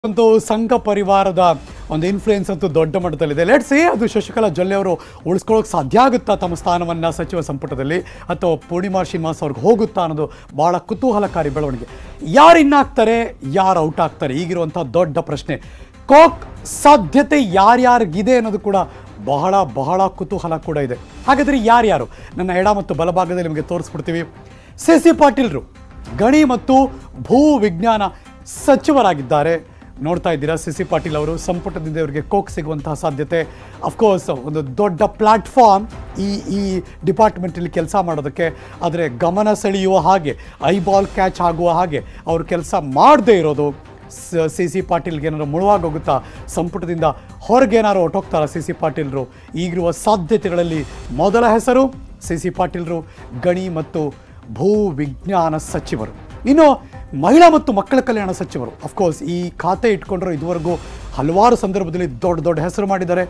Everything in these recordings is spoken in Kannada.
ಅಂತೂ ಸಂಘ ಪರಿವಾರದ ಒಂದು ಇನ್ಫ್ಲೂಯೆನ್ಸ್ ಅಂತೂ ದೊಡ್ಡ ಮಟ್ಟದಲ್ಲಿದೆ ಲೆಟ್ಸ್ ಅದು ಶಶಿಕಲಾ ಜೊಲ್ಲೆ ಅವರು ಉಳಿಸ್ಕೊಳ್ಳೋಕೆ ಸಾಧ್ಯ ಆಗುತ್ತಾ ತಮ್ಮ ಸ್ಥಾನವನ್ನು ಸಚಿವ ಸಂಪುಟದಲ್ಲಿ ಅಥವಾ ಪೂರ್ಣಿಮಾ ಶ್ರೀನಿವಾಸ್ ಅವ್ರಿಗೆ ಹೋಗುತ್ತಾ ಅನ್ನೋದು ಭಾಳ ಕುತೂಹಲಕಾರಿ ಬೆಳವಣಿಗೆ ಯಾರು ಇನ್ನಾಗ್ತಾರೆ ಯಾರು ಔಟ್ ಆಗ್ತಾರೆ ಈಗಿರುವಂಥ ದೊಡ್ಡ ಪ್ರಶ್ನೆ ಕೋಕ್ ಸಾಧ್ಯತೆ ಯಾರ್ಯಾರಿಗಿದೆ ಅನ್ನೋದು ಕೂಡ ಬಹಳ ಬಹಳ ಕುತೂಹಲ ಕೂಡ ಇದೆ ಹಾಗಾದರೆ ಯಾರ್ಯಾರು ನನ್ನ ಎಡ ಮತ್ತು ಬಲಭಾಗದಲ್ಲಿ ನಿಮಗೆ ತೋರಿಸ್ಬಿಡ್ತೀವಿ ಸಿ ಸಿ ಪಾಟೀಲ್ರು ಗಣಿ ಮತ್ತು ಭೂ ವಿಜ್ಞಾನ ಸಚಿವರಾಗಿದ್ದಾರೆ ನೋಡ್ತಾ ಇದ್ದೀರಾ ಸಿ ಸಿ ಪಾಟೀಲ್ ಅವರು ಸಂಪುಟದಿಂದ ಇವರಿಗೆ ಕೋಕ್ ಸಿಗುವಂತಹ ಸಾಧ್ಯತೆ ಅಫ್ಕೋರ್ಸ್ ಒಂದು ದೊಡ್ಡ ಪ್ಲಾಟ್ಫಾರ್ಮ್ ಈ ಈ ಡಿಪಾರ್ಟ್ಮೆಂಟಲ್ಲಿ ಕೆಲಸ ಮಾಡೋದಕ್ಕೆ ಆದರೆ ಗಮನ ಸೆಳೆಯುವ ಹಾಗೆ ಐಬಾಲ್ ಕ್ಯಾಚ್ ಆಗುವ ಹಾಗೆ ಅವರು ಕೆಲಸ ಮಾಡದೇ ಇರೋದು ಸಿ ಸಿ ಪಾಟೀಲ್ಗೆ ಏನಾದ್ರು ಮುಳುವಾಗಿ ಹೋಗುತ್ತಾ ಸಂಪುಟದಿಂದ ಹೊರಗೆ ಏನಾದ್ರು ಹೊಟ್ಟೋಗ್ತಾರ ಸಿ ಸಿ ಪಾಟೀಲ್ರು ಈಗಿರುವ ಸಾಧ್ಯತೆಗಳಲ್ಲಿ ಮೊದಲ ಹೆಸರು ಸಿ ಸಿ ಪಾಟೀಲ್ರು ಗಣಿ ಮತ್ತು ಭೂ ವಿಜ್ಞಾನ ಸಚಿವರು ಇನ್ನು ಮಹಿಳಾ ಮತ್ತು ಮಕ್ಕಳ ಕಲ್ಯಾಣ ಸಚಿವರು ಅಫ್ಕೋರ್ಸ್ ಈ ಖಾತೆ ಇಟ್ಕೊಂಡ್ರು ಇದುವರೆಗೂ ಹಲವಾರು ಸಂದರ್ಭದಲ್ಲಿ ದೊಡ್ಡ ದೊಡ್ಡ ಹೆಸರು ಮಾಡಿದ್ದಾರೆ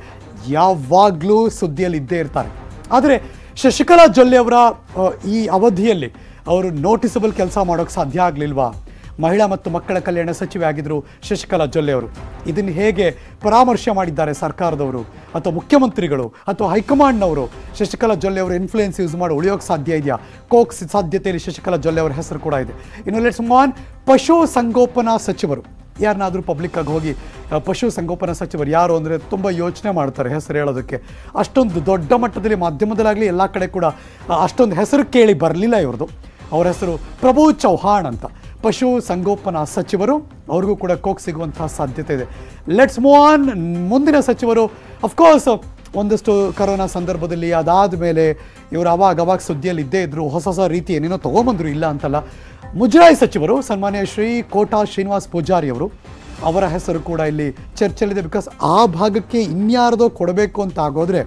ಯಾವಾಗಲೂ ಸುದ್ದಿಯಲ್ಲಿ ಇದ್ದೇ ಇರ್ತಾರೆ ಆದರೆ ಶಶಿಕಲಾ ಜೊಲ್ಲೆ ಅವರ ಆ, ಈ ಅವಧಿಯಲ್ಲಿ ಅವರು ನೋಟಿಸಬಲ್ ಕೆಲಸ ಮಾಡೋಕ್ಕೆ ಸಾಧ್ಯ ಆಗಲಿಲ್ವಾ ಮಹಿಳಾ ಮತ್ತು ಮಕ್ಕಳ ಕಲ್ಯಾಣ ಸಚಿವೆ ಆಗಿದ್ದರು ಶಶಿಕಲಾ ಜೊಲ್ಲೆ ಅವರು ಇದನ್ನು ಹೇಗೆ ಪರಾಮರ್ಶೆ ಮಾಡಿದ್ದಾರೆ ಸರ್ಕಾರದವರು ಅಥವಾ ಮುಖ್ಯಮಂತ್ರಿಗಳು ಅಥವಾ ಹೈಕಮಾಂಡ್ನವರು ಶಶಿಕಲಾ ಜೊಲ್ಲೆ ಅವರ ಇನ್ಫ್ಲೂಯೆನ್ಸ್ ಯೂಸ್ ಮಾಡಿ ಉಳಿಯೋಕ್ಕೆ ಸಾಧ್ಯ ಇದೆಯಾ ಕೋಕ್ಸ್ ಸಾಧ್ಯತೆಯಲ್ಲಿ ಶಶಿಕಲಾ ಜೊಲ್ಲೆ ಅವರ ಹೆಸರು ಕೂಡ ಇದೆ ಇನ್ನು ಲೆಟ್ಸ್ ಮಾನ್ ಪಶು ಸಂಗೋಪನಾ ಸಚಿವರು ಯಾರನ್ನಾದರೂ ಪಬ್ಲಿಕ್ಕಾಗಿ ಹೋಗಿ ಆ, ಪಶು ಸಂಗೋಪನಾ ಸಚಿವರು ಯಾರು ಅಂದರೆ ತುಂಬ ಯೋಚನೆ ಮಾಡ್ತಾರೆ ಹೆಸರು ಹೇಳೋದಕ್ಕೆ ಅಷ್ಟೊಂದು ದೊಡ್ಡ ಮಟ್ಟದಲ್ಲಿ ಮಾಧ್ಯಮದಲ್ಲಾಗಲಿ ಎಲ್ಲ ಕಡೆ ಕೂಡ ಆ, ಅಷ್ಟೊಂದು ಹೆಸರು ಕೇಳಿ ಬರಲಿಲ್ಲ ಇವ್ರದ್ದು ಅವರ ಹೆಸರು ಪ್ರಭು ಚೌಹಾಣ್ ಅಂತ ಪಶು ಸಂಗೋಪನಾ ಸಚಿವರು ಅವ್ರಿಗೂ ಕೂಡ ಕೋಕ್ ಸಿಗುವಂತಹ ಸಾಧ್ಯತೆ ಇದೆ ಲೆಟ್ಸ್ ಮೂವ್ ಆನ್ ಮುಂದಿನ ಸಚಿವರು ಅಫ್ಕೋರ್ಸ್ ಒಂದಷ್ಟು ಕರೋನಾ ಸಂದರ್ಭದಲ್ಲಿ ಅದಾದ ಮೇಲೆ ಇವರು ಅವಾಗ ಅವಾಗ ಸುದ್ದಿಯಲ್ಲಿ ಇದ್ದೇ ಇದ್ರು ಹೊಸ ಹೊಸ ರೀತಿ ಏನೇನೋ ತೊಗೊಂಬಂದ್ರು ಇಲ್ಲ ಅಂತಲ್ಲ ಮುಜರಾಯಿ ಸಚಿವರು ಸನ್ಮಾನ್ಯ ಶ್ರೀ ಕೋಟಾ ಶ್ರೀನಿವಾಸ್ ಪೂಜಾರಿ ಅವರು ಅವರ ಹೆಸರು ಕೂಡ ಇಲ್ಲಿ ಚರ್ಚೆಯಲ್ಲಿದೆ ಬಿಕಾಸ್ ಆ ಭಾಗಕ್ಕೆ ಇನ್ಯಾರದೋ ಕೊಡಬೇಕು ಅಂತ ಆಗೋದ್ರೆ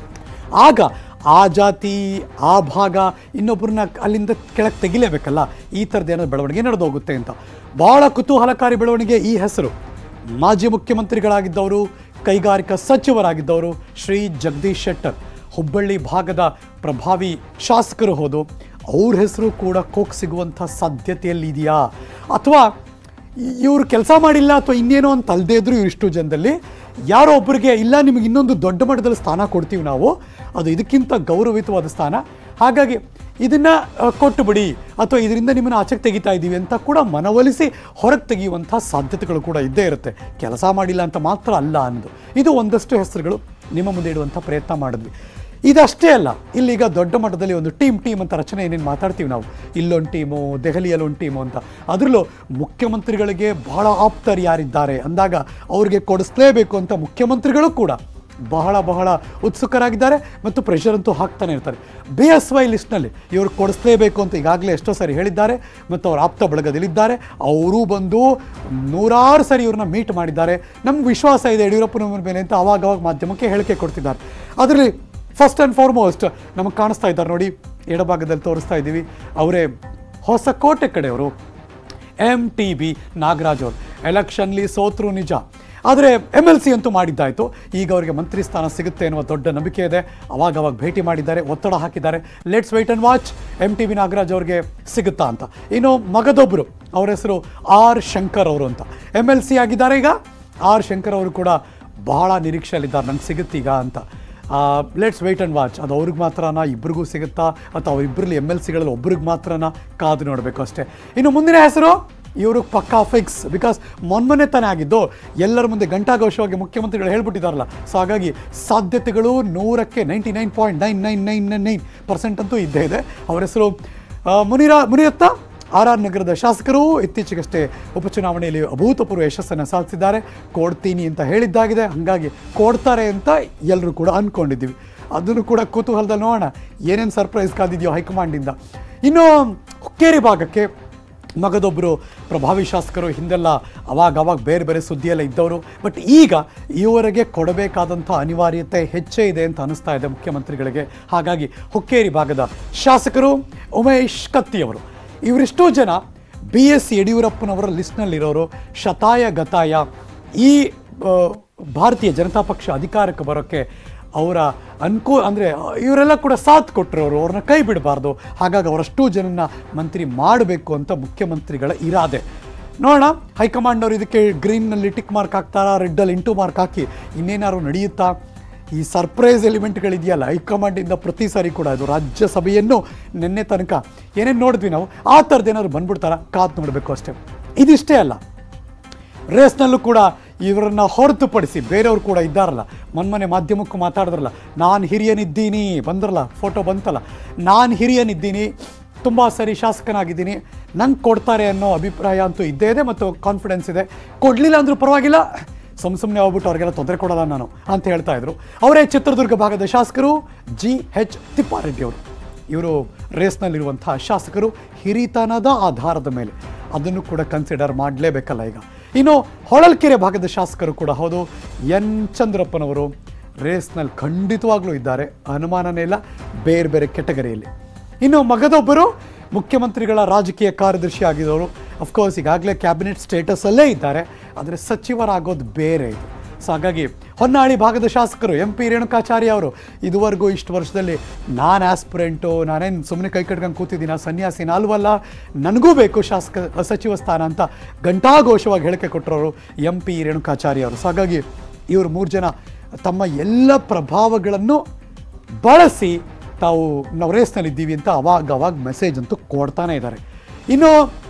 ಆಗ ಆ ಜಾತಿ ಆ ಭಾಗ ಇನ್ನೊಬ್ಬರನ್ನ ಅಲ್ಲಿಂದ ಕೆಳಗೆ ತೆಗಿಲೇಬೇಕಲ್ಲ ಈ ಥರದ್ದು ಏನಾದ್ರು ಬೆಳವಣಿಗೆ ನಡೆದು ಹೋಗುತ್ತೆ ಅಂತ ಭಾಳ ಕುತೂಹಲಕಾರಿ ಬೆಳವಣಿಗೆ ಈ ಹೆಸರು ಮಾಜಿ ಮುಖ್ಯಮಂತ್ರಿಗಳಾಗಿದ್ದವರು ಕೈಗಾರಿಕಾ ಸಚಿವರಾಗಿದ್ದವರು ಶ್ರೀ ಜಗದೀಶ್ ಶೆಟ್ಟರ್ ಹುಬ್ಬಳ್ಳಿ ಭಾಗದ ಪ್ರಭಾವಿ ಶಾಸಕರು ಹೋದು ಅವ್ರ ಹೆಸರು ಕೂಡ ಕೋಕ್ ಸಿಗುವಂಥ ಸಾಧ್ಯತೆಯಲ್ಲಿ ಇದೆಯಾ ಅಥವಾ ಇವರು ಕೆಲಸ ಮಾಡಿಲ್ಲ ಅಥವಾ ಇನ್ನೇನೋ ಅಂತ ಅಲ್ಲದೇ ಇದ್ರು ಇಷ್ಟು ಜನದಲ್ಲಿ ಯಾರೋ ಒಬ್ಬರಿಗೆ ಇಲ್ಲ ನಿಮಗೆ ಇನ್ನೊಂದು ದೊಡ್ಡ ಮಟ್ಟದಲ್ಲಿ ಸ್ಥಾನ ಕೊಡ್ತೀವಿ ನಾವು ಅದು ಇದಕ್ಕಿಂತ ಗೌರವಿತವಾದ ಸ್ಥಾನ ಹಾಗಾಗಿ ಇದನ್ನ ಆ, ಕೊಟ್ಟು ಬಿಡಿ ಅಥವಾ ಇದರಿಂದ ನಿಮ್ಮನ್ನು ಆಚೆಗೆ ತೆಗಿತಾ ಇದ್ದೀವಿ ಅಂತ ಕೂಡ ಮನವೊಲಿಸಿ ಹೊರಗೆ ತೆಗೆಯುವಂಥ ಸಾಧ್ಯತೆಗಳು ಕೂಡ ಇದ್ದೇ ಇರುತ್ತೆ ಕೆಲಸ ಮಾಡಿಲ್ಲ ಅಂತ ಮಾತ್ರ ಅಲ್ಲ ಅನ್ನೋದು ಇದು ಒಂದಷ್ಟು ಹೆಸರುಗಳು ನಿಮ್ಮ ಮುಂದೆ ಇಡುವಂಥ ಪ್ರಯತ್ನ ಮಾಡಿದ್ವಿ ಇದಷ್ಟೇ ಅಲ್ಲ ಇಲ್ಲೀಗ ದೊಡ್ಡ ಮಟ್ಟದಲ್ಲಿ ಒಂದು ಟೀಮ್ ಟೀಮ್ ಅಂತ ರಚನೆ ಏನೇನು ಮಾತಾಡ್ತೀವಿ ನಾವು ಇಲ್ಲೊಂದು ಟೀಮು ದೆಹಲಿಯಲ್ಲಿ ಒಂದು ಟೀಮು ಅಂತ ಅದರಲ್ಲೂ ಮುಖ್ಯಮಂತ್ರಿಗಳಿಗೆ ಬಹಳ ಆಪ್ತರು ಯಾರಿದ್ದಾರೆ ಅಂದಾಗ ಅವ್ರಿಗೆ ಕೊಡಿಸ್ಲೇಬೇಕು ಅಂತ ಮುಖ್ಯಮಂತ್ರಿಗಳು ಕೂಡ ಬಹಳ ಬಹಳ ಉತ್ಸುಕರಾಗಿದ್ದಾರೆ ಮತ್ತು ಪ್ರೆಷರ್ ಅಂತೂ ಹಾಕ್ತಾನೆ ಇರ್ತಾರೆ ಬಿ ಎಸ್ ವೈ ಲಿಸ್ಟ್ನಲ್ಲಿ ಇವರು ಕೊಡಿಸ್ಲೇಬೇಕು ಅಂತ ಈಗಾಗಲೇ ಎಷ್ಟೋ ಸರಿ ಹೇಳಿದ್ದಾರೆ ಮತ್ತು ಅವ್ರ ಆಪ್ತ ಬಳಗದಲ್ಲಿದ್ದಾರೆ ಅವರೂ ಬಂದು ನೂರಾರು ಸರಿ ಇವ್ರನ್ನ ಮೀಟ್ ಮಾಡಿದ್ದಾರೆ ನಮ್ಗೆ ವಿಶ್ವಾಸ ಇದೆ ಯಡಿಯೂರಪ್ಪನವ್ರ ಮೇಲೆ ಅಂತ ಅವಾಗ ಅವಾಗ ಮಾಧ್ಯಮಕ್ಕೆ ಹೇಳಿಕೆ ಕೊಡ್ತಿದ್ದಾರೆ ಅದರಲ್ಲಿ ಫಸ್ಟ್ ಆ್ಯಂಡ್ ಫಾರ್ಮೋಸ್ಟ್ ನಮಗೆ ಕಾಣಿಸ್ತಾ ಇದ್ದಾರೆ ನೋಡಿ ಎಡಭಾಗದಲ್ಲಿ ತೋರಿಸ್ತಾ ಇದ್ದೀವಿ ಅವರೇ ಹೊಸಕೋಟೆ ಕಡೆಯವರು ಎಮ್ ಟಿ ಬಿ ನಾಗರಾಜ್ ಅವರು ಎಲೆಕ್ಷನ್ಲಿ ಸೋತ್ರು ನಿಜ ಆದರೆ ಎಮ್ ಎಲ್ ಸಿ ಅಂತೂ ಮಾಡಿದ್ದಾಯಿತು ಈಗ ಅವರಿಗೆ ಮಂತ್ರಿ ಸ್ಥಾನ ಸಿಗುತ್ತೆ ಎನ್ನುವ ದೊಡ್ಡ ನಂಬಿಕೆ ಇದೆ ಅವಾಗ ಅವಾಗ ಭೇಟಿ ಮಾಡಿದ್ದಾರೆ ಒತ್ತಡ ಹಾಕಿದ್ದಾರೆ let's wait and watch M T B Nagaraj ಅವ್ರಿಗೆ ಸಿಗುತ್ತಾ ಅಂತ ಇನ್ನು ಮಗದೊಬ್ಬರು ಅವ್ರ ಹೆಸರು ಆರ್ ಶಂಕರ್ ಅವರು ಅಂತ ಎಮ್ ಎಲ್ ಸಿ ಆಗಿದ್ದಾರೆ ಈಗ ಆರ್ ಶಂಕರ್ ಅವರು ಕೂಡ ಬಹಳ ನಿರೀಕ್ಷೆಯಲ್ಲಿದ್ದಾರೆ ನಂಗೆ ಸಿಗುತ್ತೀಗ ಅಂತ ಲೆಟ್ಸ್ ವೆಯ್ಟ್ ಆ್ಯಂಡ್ ವಾಚ್ ಅದು ಅವ್ರಿಗೆ ಮಾತ್ರನಾ ಇಬ್ಬರಿಗೂ ಸಿಗುತ್ತಾ ಅಥವಾ ಅವರಿಬ್ಬರಲ್ಲಿ ಎಮ್ ಎಲ್ ಸಿಗಳಲ್ಲಿ ಒಬ್ರಿಗೆ ಮಾತ್ರನಾ ಕಾದು ನೋಡಬೇಕು ಅಷ್ಟೇ ಇನ್ನು ಮುಂದಿನ ಹೆಸರು ಇವರು ಪಕ್ಕಾ ಫಿಕ್ಸ್ ಬಿಕಾಸ್ ಮೊನ್ಮೊನ್ನೆ ತಾನೇ ಆಗಿದ್ದು ಎಲ್ಲರ ಮುಂದೆ ಗಂಟಾಘೋಷವಾಗಿ ಮುಖ್ಯಮಂತ್ರಿಗಳು ಹೇಳ್ಬಿಟ್ಟಿದಾರಲ್ಲ ಸೊ ಹಾಗಾಗಿ ಸಾಧ್ಯತೆಗಳು ನೂರಕ್ಕೆ ninety nine point nine nine nine nine nine percent ಅಂತೂ ಇದ್ದೇ ಇದೆ ಅವರ ಹೆಸರು ಆ, ಮುನಿರಾ ಮುನಿರತ್ನ ಆರ್ ಆರ್ ನಗರದ ಶಾಸಕರು ಇತ್ತೀಚೆಗಷ್ಟೇ ಉಪಚುನಾವಣೆಯಲ್ಲಿ ಅಭೂತಪೂರ್ವ ಯಶಸ್ಸನ್ನು ಸಾಧಿಸಿದ್ದಾರೆ ಕೊಡ್ತೀನಿ ಅಂತ ಹೇಳಿದ್ದಾಗಿದೆ ಹಾಗಾಗಿ ಕೊಡ್ತಾರೆ ಅಂತ ಎಲ್ಲರೂ ಕೂಡ ಅಂದ್ಕೊಂಡಿದ್ದೀವಿ ಅದನ್ನು ಕೂಡ ಕುತೂಹಲದಲ್ಲಿ ನೋಡೋಣ ಏನೇನು ಸರ್ಪ್ರೈಸ್ ಕಾದಿದೆಯೋ ಹೈಕಮಾಂಡಿಂದ ಇನ್ನು ಹುಕ್ಕೇರಿ ಭಾಗಕ್ಕೆ ಮಗದೊಬ್ಬರು ಪ್ರಭಾವಿ ಶಾಸಕರು ಹಿಂದೆಲ್ಲ ಅವಾಗ ಅವಾಗ ಬೇರೆ ಬೇರೆ ಸುದ್ದಿಯೆಲ್ಲ ಇದ್ದವರು ಬಟ್ ಈಗ ಇವರಿಗೆ ಕೊಡಬೇಕಾದಂಥ ಅನಿವಾರ್ಯತೆ ಹೆಚ್ಚೇ ಇದೆ ಅಂತ ಅನಿಸ್ತಾ ಇದೆ ಮುಖ್ಯಮಂತ್ರಿಗಳಿಗೆ ಹಾಗಾಗಿ ಹುಕ್ಕೇರಿ ಭಾಗದ ಶಾಸಕರು ಉಮೇಶ್ ಕತ್ತಿಯವರು ಇವರಿಷ್ಟೂ ಜನ ಬಿ ಎಸ್ ಯಡಿಯೂರಪ್ಪನವರ ಲಿಸ್ಟ್ನಲ್ಲಿರೋರು ಶತಾಯ ಗತಾಯ ಈ ಆ, ಭಾರತೀಯ ಜನತಾ ಪಕ್ಷ ಅಧಿಕಾರಕ್ಕೆ ಬರೋಕ್ಕೆ ಅವರ ಅನುಕೂಲ ಅಂದರೆ ಇವರೆಲ್ಲ ಕೂಡ ಸಾಥ್ ಕೊಟ್ಟರು ಅವರು ಅವ್ರನ್ನ ಕೈ ಬಿಡಬಾರ್ದು ಹಾಗಾಗಿ ಅವರಷ್ಟು ಜನನ ಮಂತ್ರಿ ಮಾಡಬೇಕು ಅಂತ ಮುಖ್ಯಮಂತ್ರಿಗಳ ಇರಾದೆ ನೋಡೋಣ ಹೈಕಮಾಂಡ್ನವ್ರು ಇದಕ್ಕೆ ಗ್ರೀನ್ನಲ್ಲಿ ಟಿಕ್ ಮಾರ್ಕ್ ಹಾಕ್ತಾರಾ ರೆಡ್ಡಲ್ಲಿ ಇಂಟು ಮಾರ್ಕ್ ಹಾಕಿ ಇನ್ನೇನಾದ್ರು ನಡೆಯುತ್ತಾ ಈ ಸರ್ಪ್ರೈಸ್ ಎಲಿಮೆಂಟ್ಗಳಿದೆಯಲ್ಲ ಹೈಕಮಾಂಡಿಂದ ಪ್ರತಿ ಸಾರಿ ಕೂಡ ಇದು ರಾಜ್ಯಸಭೆಯನ್ನು ನಿನ್ನೆ ತನಕ ಏನೇನು ನೋಡಿದ್ವಿ ನಾವು ಆ ಥರದ್ದು ಏನಾದ್ರು ಬಂದ್ಬಿಡ್ತಾರ ಕಾತ್ ನೋಡಬೇಕು ಅಷ್ಟೇ ಇದಿಷ್ಟೇ ಅಲ್ಲ ರೇಸ್ನಲ್ಲೂ ಕೂಡ ಇವರನ್ನ ಹೊರತುಪಡಿಸಿ ಬೇರೆಯವರು ಕೂಡ ಇದ್ದಾರಲ್ಲ ಮೊನ್ನೆ ಮಾಧ್ಯಮಕ್ಕೂ ಮಾತಾಡಿದ್ರಲ್ಲ ನಾನು ಹಿರಿಯನಿದ್ದೀನಿ ಬಂದ್ರಲ್ಲ ಫೋಟೋ ಬಂತಲ್ಲ ನಾನು ಹಿರಿಯನಿದ್ದೀನಿ ತುಂಬ ಸರಿ ಶಾಸಕನಾಗಿದ್ದೀನಿ ನಂಗೆ ಕೊಡ್ತಾರೆ ಅನ್ನೋ ಅಭಿಪ್ರಾಯ ಅಂತೂ ಇದ್ದೇ ಇದೆ ಮತ್ತು ಕಾನ್ಫಿಡೆನ್ಸ್ ಇದೆ ಕೊಡಲಿಲ್ಲ ಅಂದರೂ ಪರವಾಗಿಲ್ಲ ಸುಮ್ ಸುಮ್ಮನೆ ಹೋಗ್ಬಿಟ್ಟು ಅವ್ರಿಗೆಲ್ಲ ತೊಂದರೆ ಕೊಡಲ್ಲ ನಾನು ಅಂತ ಹೇಳ್ತಾ ಇದ್ರು ಅವರೇ ಚಿತ್ರದುರ್ಗ ಭಾಗದ ಶಾಸಕರು ಜಿ ಎಚ್ ತಿಪ್ಪಾರೆಡ್ಡಿ ಅವರು ಇವರು ರೇಸ್ನಲ್ಲಿರುವಂಥ ಶಾಸಕರು ಹಿರಿತನದ ಆಧಾರದ ಮೇಲೆ ಅದನ್ನು ಕೂಡ ಕನ್ಸಿಡರ್ ಮಾಡಲೇಬೇಕಲ್ಲ ಈಗ ಇನ್ನು ಹೊಳಲ್ಕೆರೆ ಭಾಗದ ಶಾಸಕರು ಕೂಡ ಹೌದು ಎನ್ ಚಂದ್ರಪ್ಪನವರು ರೇಸ್ನಲ್ಲಿ ಖಂಡಿತವಾಗ್ಲೂ ಇದ್ದಾರೆ ಅನುಮಾನನೇ ಇಲ್ಲ ಬೇರೆ ಬೇರೆ ಕೆಟಗರಿಯಲ್ಲಿ ಇನ್ನು ಮಗದೊಬ್ಬರು ಮುಖ್ಯಮಂತ್ರಿಗಳ ರಾಜಕೀಯ ಕಾರ್ಯದರ್ಶಿ ಆಗಿದ್ದವರು ಅಫ್ಕೋರ್ಸ್ ಈಗಾಗಲೇ ಕ್ಯಾಬಿನೆಟ್ ಸ್ಟೇಟಸಲ್ಲೇ ಇದ್ದಾರೆ ಆದರೆ ಸಚಿವರಾಗೋದು ಬೇರೆ ಇದು ಸೊ ಹಾಗಾಗಿ ಹೊನ್ನಾಳಿ ಭಾಗದ ಶಾಸಕರು ಎಂ ಪಿ ರೇಣುಕಾಚಾರ್ಯ ಅವರು ಇದುವರೆಗೂ ಇಷ್ಟು ವರ್ಷದಲ್ಲಿ ನಾನು ಆಸ್ಪಿರೆಂಟು ನಾನೇನು ಸುಮ್ಮನೆ ಕೈ ಕಟ್ಕೊಂಡು ಕೂತಿದ್ದೀನ ಸನ್ಯಾಸಿನ ಅಲ್ವಲ್ಲ ನನಗೂ ಬೇಕು ಶಾಸಕ ಸಚಿವ ಸ್ಥಾನ ಅಂತ ಘಂಟಾಘೋಷವಾಗಿ ಹೇಳಿಕೆ ಕೊಟ್ಟರೋರು ಎಂ ಪಿ ರೇಣುಕಾಚಾರ್ಯ ಅವರು ಸೊ ಹಾಗಾಗಿ ಇವರು ಮೂರು ಜನ ತಮ್ಮ ಎಲ್ಲ ಪ್ರಭಾವಗಳನ್ನು ಬಳಸಿ ತಾವು ನಾವು ರೇಸ್ನಲ್ಲಿದ್ದೀವಿ ಅಂತ ಅವಾಗ ಅವಾಗ ಮೆಸೇಜ್ ಅಂತೂ ಕೊಡ್ತಾನೆ ಇದ್ದಾರೆ ಇನ್ನು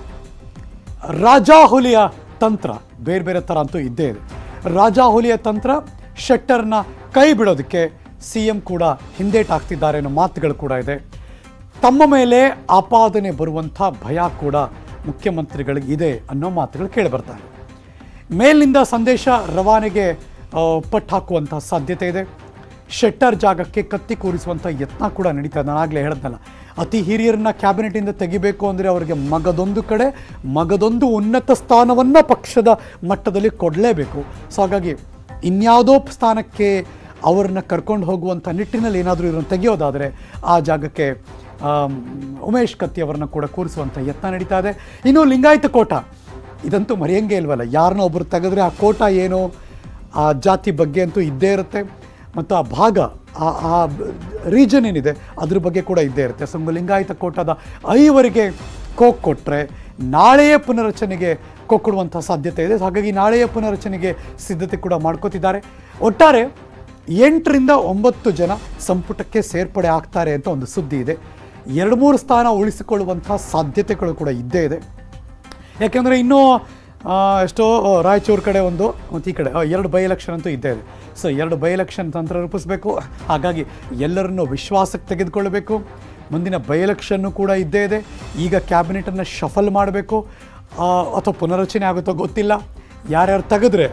ರಾಜಾಹುಲಿಯ ತಂತ್ರ ಬೇರೆ ಬೇರೆ ಥರ ಅಂತೂ ಇದ್ದೇ ಇದೆ ರಾಜಾಹುಲಿಯ ತಂತ್ರ ಶೆಟ್ಟರ್ನ ಕೈ ಬಿಡೋದಕ್ಕೆ ಸಿ ಎಂ ಕೂಡ ಹಿಂದೇಟಾಗ್ತಿದ್ದಾರೆ ಅನ್ನೋ ಮಾತುಗಳು ಕೂಡ ಇದೆ ತಮ್ಮ ಮೇಲೆ ಆಪಾದನೆ ಬರುವಂಥ ಭಯ ಕೂಡ ಮುಖ್ಯಮಂತ್ರಿಗಳಿಗೆ ಇದೆ ಅನ್ನೋ ಮಾತುಗಳು ಕೇಳಿಬರ್ತಾರೆ ಮೇಲಿನಿಂದ ಸಂದೇಶ ರವಾನೆಗೆ ಆ, ಪಟ್ಟು ಹಾಕುವಂಥ ಸಾಧ್ಯತೆ ಇದೆ ಶೆಟ್ಟರ್ ಜಾಗಕ್ಕೆ ಕತ್ತಿ ಕೂರಿಸುವಂಥ ಯತ್ನ ಕೂಡ ನಡೀತಾ ಇದೆ ನಾನಾಗಲೇ ಹೇಳಿದ್ನಲ್ಲ ಅತಿ ಹಿರಿಯರನ್ನ ಕ್ಯಾಬಿನೆಟಿಂದ ತೆಗಿಬೇಕು ಅಂದರೆ ಅವರಿಗೆ ಮಗದೊಂದು ಕಡೆ ಮಗದೊಂದು ಉನ್ನತ ಸ್ಥಾನವನ್ನು ಪಕ್ಷದ ಮಟ್ಟದಲ್ಲಿ ಕೊಡಲೇಬೇಕು ಸೊ ಹಾಗಾಗಿ ಇನ್ಯಾವುದೋ ಸ್ಥಾನಕ್ಕೆ ಅವ್ರನ್ನ ಕರ್ಕೊಂಡು ಹೋಗುವಂಥ ನಿಟ್ಟಿನಲ್ಲಿ ಏನಾದರೂ ಇವ್ರನ್ನ ತೆಗೆಯೋದಾದರೆ ಆ ಜಾಗಕ್ಕೆ ಆಮ್, ಉಮೇಶ್ ಕತ್ತಿ ಅವರನ್ನ ಕೂಡ ಕೂರಿಸುವಂಥ ಯತ್ನ ನಡೀತಾ ಇದೆ ಇನ್ನು ಲಿಂಗಾಯತ ಕೋಟ ಇದಂತೂ ಮರೆಯಂಗೆ ಇಲ್ವಲ್ಲ ಯಾರನ್ನ ಒಬ್ಬರು ತೆಗೆದ್ರೆ ಆ ಕೋಟ ಏನು ಆ ಜಾತಿ ಬಗ್ಗೆ ಅಂತೂ ಇದ್ದೇ ಇರುತ್ತೆ ಮತ್ತು ಆ ಭಾಗ ಆ ಆ ರೀಜನ್ ಏನಿದೆ ಅದ್ರ ಬಗ್ಗೆ ಕೂಡ ಇದ್ದೇ ಇರುತ್ತೆ ಸೊ ಲಿಂಗಾಯತ ಕೋಟದ ಐವರಿಗೆ ಕೋಕ್ ಕೊಟ್ಟರೆ ನಾಳೆಯೇ ಪುನರಚನೆಗೆ ಕೋಕ್ ಕೊಡುವಂಥ ಸಾಧ್ಯತೆ ಇದೆ ಹಾಗಾಗಿ ನಾಳೆಯ ಪುನರಚನೆಗೆ ಸಿದ್ಧತೆ ಕೂಡ ಮಾಡ್ಕೋತಿದ್ದಾರೆ ಒಟ್ಟಾರೆ ಎಂಟರಿಂದ ಒಂಬತ್ತು ಜನ ಸಂಪುಟಕ್ಕೆ ಸೇರ್ಪಡೆ ಆಗ್ತಾರೆ ಅಂತ ಒಂದು ಸುದ್ದಿ ಇದೆ ಎರಡು ಮೂರು ಸ್ಥಾನ ಉಳಿಸಿಕೊಳ್ಳುವಂಥ ಸಾಧ್ಯತೆಗಳು ಕೂಡ ಇದ್ದೇ ಇದೆ ಯಾಕೆಂದರೆ ಇನ್ನೂ ಆ, ಎಷ್ಟೋ ಆ, ರಾಯಚೂರು ಕಡೆ ಒಂದು ಮತ್ತು ಈ ಕಡೆ ಆ, ಎರಡು ಬೈ ಎಲೆಕ್ಷನ್ ಅಂತೂ ಇದ್ದೇ ಇದೆ ಸೊ ಎರಡು ಬೈ ಎಲೆಕ್ಷನ್ ತಂತ್ರ ರೂಪಿಸಬೇಕು ಹಾಗಾಗಿ ಎಲ್ಲರನ್ನೂ ವಿಶ್ವಾಸಕ್ಕೆ ತೆಗೆದುಕೊಳ್ಳಬೇಕು ಮುಂದಿನ ಬೈ ಎಲೆಕ್ಷನ್ನು ಕೂಡ ಇದ್ದೇ ಇದೆ ಈಗ ಕ್ಯಾಬಿನೆಟನ್ನು ಶಫಲ್ ಮಾಡಬೇಕು ಅಥವಾ ಪುನರಚನೆ ಆಗುತ್ತೋ ಗೊತ್ತಿಲ್ಲ ಯಾರ್ಯಾರು ತೆಗೆದ್ರೆ